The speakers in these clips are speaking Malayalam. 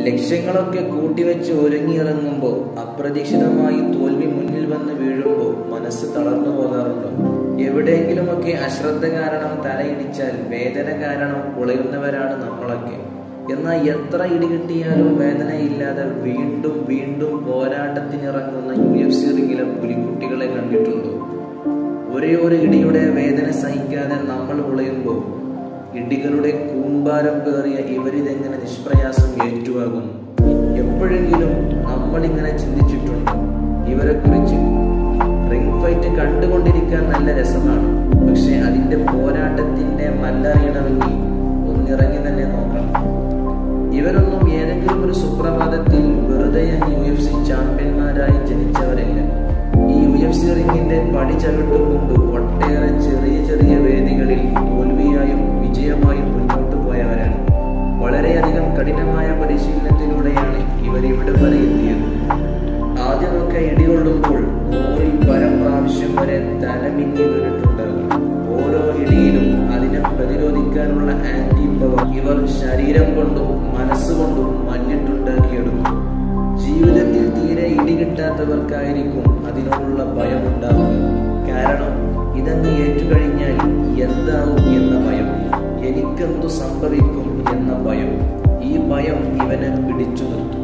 ലക്ഷ്യങ്ങളൊക്കെ കൂട്ടിവെച്ച് ഒരുങ്ങിയിറങ്ങുമ്പോൾ അപ്രതീക്ഷിതമായി തോൽവി മുന്നിൽ വന്ന് വീഴുമ്പോൾ മനസ്സ് തളർന്നു പോകാറുണ്ടോ എവിടെയെങ്കിലുമൊക്കെ അശ്രദ്ധ കാരണം തലയിടിച്ചാൽ വേദന കാരണം ഉളയുന്നവരാണ് നമ്മളൊക്കെ എന്നാൽ എത്ര ഇടി കിട്ടിയാലും വേദനയില്ലാതെ വീണ്ടും വീണ്ടും പോരാട്ടത്തിനിറങ്ങുന്ന യു എഫ് സി റിങ്ങിലെ പുലിക്കുട്ടികളെ കണ്ടിട്ടുണ്ടോ ഒരേ ഒരു ഇടിയുടെ വേദന സഹിക്കാതെ നമ്മൾ ഉളയുമ്പോൾ ഇടികളുടെ കൂമ്പാരം പേറിയ ഇവരിതെങ്ങനെ നിഷ്പ്രയാസം ഏറ്റുവാകുന്നു എപ്പോഴെങ്കിലും നമ്മൾ ഇങ്ങനെ ചിന്തിച്ചിട്ടുണ്ട് ഇവരെ കുറിച്ച് റിംഗ് ഫൈറ്റ് കണ്ടുകൊണ്ടിരിക്കാൻ നല്ല രസമാണ് പക്ഷെ അതിന്റെ പോരാട്ടത്തിന്റെ മല്ലറിയണമെങ്കിൽ ഒന്നിറങ്ങി തന്നെ നോക്കണം ഇവരൊന്നും ഏതെങ്കിലും ഒരു സുപ്രഭാതത്തിൽ വെറുതെ യു എഫ് സി ചാമ്പ്യന്മാരായി ജനിച്ചവരല്ല ഈ യു എഫ് സി റിംഗിന്റെ പടി ചവിട്ടും മുമ്പ് ഒട്ടേറെ ചെറിയ ചെറിയ വേദികളിൽ തോൽവിയായും വിജയമായും മുന്നോട്ട് പോയവരാണ് വളരെയധികം കഠിനമായ പരിശീലനത്തിലൂടെയാണ് ഇവർ ഇവിടെ വരെ എത്തിയത് ആദ്യമൊക്കെ ഇടികൊള്ളുമ്പോൾ നൂറിൽ പരം പ്രാവശ്യം വരെ തലമിന്നി വീണിട്ടുണ്ടാകും ഓരോ ഇടിയിലും അതിനെ പ്രതിരോധിക്കാനുള്ള ആന്റി പവർ ഇവർ ശരീരം കൊണ്ടും മനസ്സുകൊണ്ടും മഞ്ഞിട്ടുണ്ടാക്കിയെടുക്കും ജീവിതത്തിൽ തീരെ ഇടി കിട്ടാത്തവർക്കായിരിക്കും അതിനോടുള്ള ഭയം ഉണ്ടാവുക കാരണം ഇതങ്ങ് ഏറ്റുകഴിഞ്ഞാൽ എന്താവും എന്ന ഭയം എനിക്കെന്തു സംഭവിക്കും എന്ന ഭയം ഈ ഭയം ഇവനെ പിടിച്ചു നിർത്തും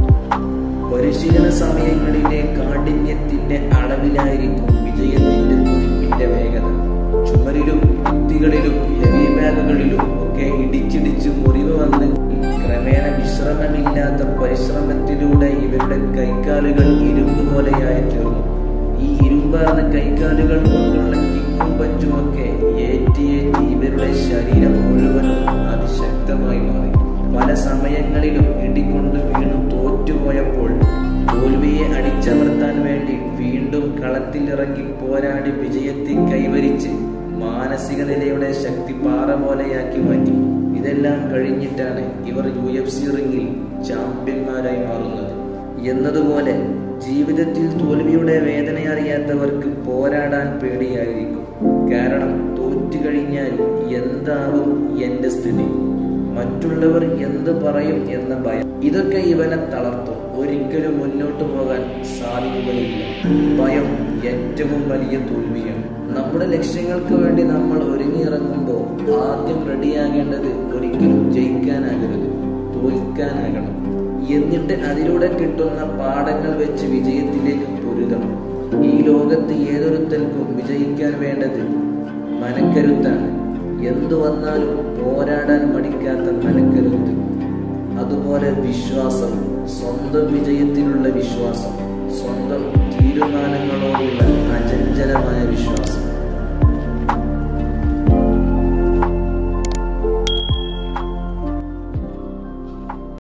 പരിശീലന സമയങ്ങളിലെ കാഠിന്യത്തിന്റെ അളവിലായിരിക്കും വിജയത്തിന്റെ കുതിപ്പിന്റെ വേഗത ചുമരിലും ഭിത്തികളിലും ഹെവി ബാഗുകളിലും ഒക്കെ ഇടിച്ചിടിച്ച് മുറിവ് വന്ന് ക്രമേണ വിശ്രമമില്ലാത്ത പരിശ്രമത്തിലൂടെ ഇവരുടെ കൈക്കാലുകൾ ഇരുമ്പ് പോലെയായി തീർന്നു ഈ ഇരുമ്പാർന്ന കൈക്കാലുകൾ കൊണ്ടുള്ള കിക്കും പഞ്ചുമൊക്കെ ഏറ്റി ഏറ്റി ഇവരുടെ ശരീരം മുഴുവനും അതിശക്തമായി മാറി പല സമയങ്ങളിലും ഇടികൊണ്ട് വീണു തോറ്റുപോയപ്പോൾ തോൽവിയെ അടിച്ചമർത്താൻ വേണ്ടി വീണ്ടും കളത്തിലിറങ്ങി പോരാടി വിജയത്തെ കൈവരിച്ച് മാനസിക നിലയുടെ ശക്തി പാറ പോലെയാക്കി മാറ്റി ഇതെല്ലാം കഴിഞ്ഞിട്ടാണ് ഇവർ യു എഫ് സി റിംഗിൽ ചാമ്പ്യന്മാരായി മാറുന്നത് എന്നതുപോലെ ജീവിതത്തിൽ തോൽവിയുടെ വേദന അറിയാത്തവർക്ക് പോരാടാൻ പേടിയായിരിക്കും കാരണം തോറ്റു കഴിഞ്ഞാൽ എന്താകും എന്റെ സ്ഥിതി മറ്റുള്ളവർ എന്ത് പറയും എന്ന ഭയം ഇതൊക്കെ ഇവനെ തളർത്തും ഒരിക്കലും മുന്നോട്ട് പോകാൻ സാധിക്കുകയില്ല ഭയം ഏറ്റവും വലിയ തോൽവിയാണ് നമ്മുടെ ലക്ഷ്യങ്ങൾക്ക് വേണ്ടി നമ്മൾ ഒരുങ്ങിയിറങ്ങുമ്പോൾ ആദ്യം റെഡിയാകേണ്ടത് ഒരിക്കലും ജയിക്കാനാകരുത് തോൽക്കാനാകണം എന്നിട്ട് അതിലൂടെ കിട്ടുന്ന പാഠങ്ങൾ വെച്ച് വിജയത്തിലേക്ക് പൊരുതണം ഈ ലോകത്ത് ഏതൊരുത്തൽക്കും വിജയിക്കാൻ വേണ്ടത് മനക്കരുത്താണ് എന്തു വന്നാലും പോരാടാൻ മടിക്കാത്ത മനക്കരുത്ത് അതുപോലെ വിശ്വാസം സ്വന്തം വിജയത്തിലുള്ള വിശ്വാസം സ്വന്തം തീരുമാനങ്ങളോടുള്ള